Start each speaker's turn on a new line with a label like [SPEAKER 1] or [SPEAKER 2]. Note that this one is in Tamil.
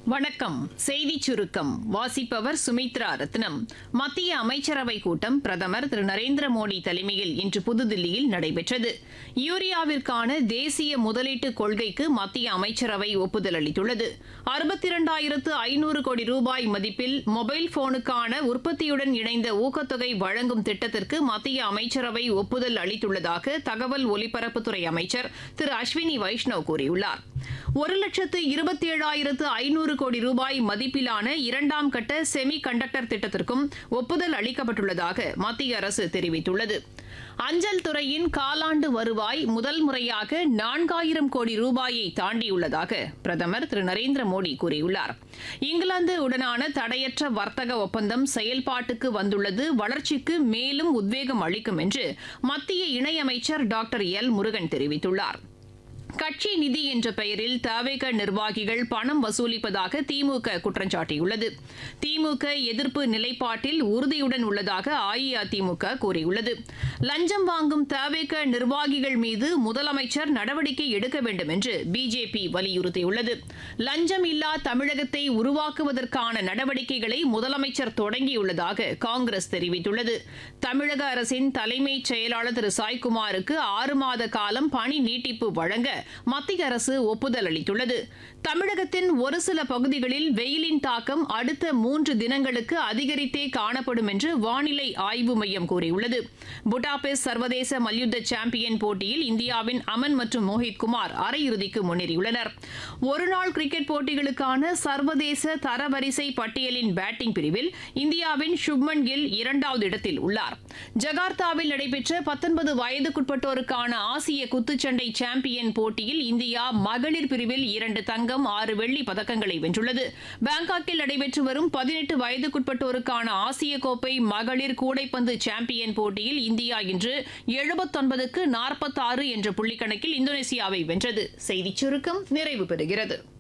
[SPEAKER 1] வணக்கம் செய்தி சுருக்கம் வாசிப்பவர் சுமித்ரா ரத்னம் மத்திய அமைச்சரவை கூட்டம் பிரதமர் திரு நரேந்திர மோடி தலைமையில் இன்று புதுதில்லியில் நடைபெற்றது யூரியாவிற்கான தேசிய முதலீட்டு கொள்கைக்கு மத்திய அமைச்சரவை ஒப்புதல் அளித்துள்ளது அறுபத்தி இரண்டாயிரத்து ஐநூறு கோடி ரூபாய் மதிப்பில் மொபைல் போனுக்கான உற்பத்தியுடன் இணைந்த ஊக்கத்தொகை வழங்கும் திட்டத்திற்கு மத்திய அமைச்சரவை ஒப்புதல் அளித்துள்ளதாக தகவல் ஒலிபரப்புத்துறை அமைச்சர் திரு அஸ்வினி வைஷ்ணவ் கூறியுள்ளார் ஒரு லட்சத்து இருபத்தி ஏழாயிரத்து ஐநூறு கோடி ரூபாய் மதிப்பிலான இரண்டாம் கட்ட செமி கண்டக்டர் திட்டத்திற்கும் ஒப்புதல் அளிக்கப்பட்டுள்ளதாக மத்திய அரசு தெரிவித்துள்ளது அஞ்சல் துறையின் காலாண்டு வருவாய் முதல் முறையாக நான்காயிரம் கோடி ரூபாயை தாண்டியுள்ளதாக பிரதமர் திரு நரேந்திர மோடி கூறியுள்ளார் இங்கிலாந்து உடனான தடையற்ற வர்த்தக ஒப்பந்தம் செயல்பாட்டுக்கு வந்துள்ளது வளர்ச்சிக்கு மேலும் உத்வேகம் அளிக்கும் என்று மத்திய இணையமைச்சர் டாக்டர் எல் முருகன் தெரிவித்துள்ளார் கட்சி நிதி என்ற பெயரில் தவேக நிர்வாகிகள் பணம் வசூலிப்பதாக திமுக குற்றம் சாட்டியுள்ளது திமுக எதிர்ப்பு நிலைப்பாட்டில் உறுதியுடன் உள்ளதாக அஇஅதிமுக கூறியுள்ளது லஞ்சம் வாங்கும் தவேக நிர்வாகிகள் மீது முதலமைச்சர் நடவடிக்கை எடுக்க வேண்டும் என்று பிஜேபி வலியுறுத்தியுள்ளது லஞ்சம் இல்லா தமிழகத்தை உருவாக்குவதற்கான நடவடிக்கைகளை முதலமைச்சர் தொடங்கியுள்ளதாக காங்கிரஸ் தெரிவித்துள்ளது தமிழக அரசின் தலைமைச் செயலாளர் திரு சாய்குமாருக்கு ஆறு மாத காலம் பணி நீட்டிப்பு வழங்க மத்திய அரசு ஒப்புதல் அளித்துள்ளது தமிழகத்தின் ஒரு சில பகுதிகளில் வெயிலின் தாக்கம் அடுத்த மூன்று தினங்களுக்கு அதிகரித்தே காணப்படும் என்று வானிலை ஆய்வு மையம் கூறியுள்ளது புட்டாபெஸ்ட் சர்வதேச மல்யுத்த சாம்பியன் போட்டியில் இந்தியாவின் அமன் மற்றும் மோஹித் குமார் அரையிறுதிக்கு முன்னேறியுள்ளனர் ஒருநாள் கிரிக்கெட் போட்டிகளுக்கான சர்வதேச தரவரிசை பட்டியலின் பேட்டிங் பிரிவில் இந்தியாவின் சுப்மன் கில் இரண்டாவது இடத்தில் உள்ளார் ஜகார்த்தாவில் நடைபெற்ற பத்தொன்பது வயதுக்குட்பட்டோருக்கான ஆசிய குத்துச்சண்டை சாம்பியன் போட்டியில் இந்தியா மகளிர் பிரிவில் இரண்டு தங்கம் ஆறு வெள்ளி பதக்கங்களை வென்றுள்ளது பாங்காக்கில் நடைபெற்று வரும் பதினெட்டு வயதுக்குட்பட்டோருக்கான ஆசிய கோப்பை மகளிர் கூடைப்பந்து சாம்பியன் போட்டியில் இந்தியா இன்று எழுபத்தொன்பதுக்கு நாற்பத்தாறு என்ற புள்ளிக்கணக்கில் இந்தோனேசியாவை வென்றது செய்திச் சுருக்கம் நிறைவு பெறுகிறது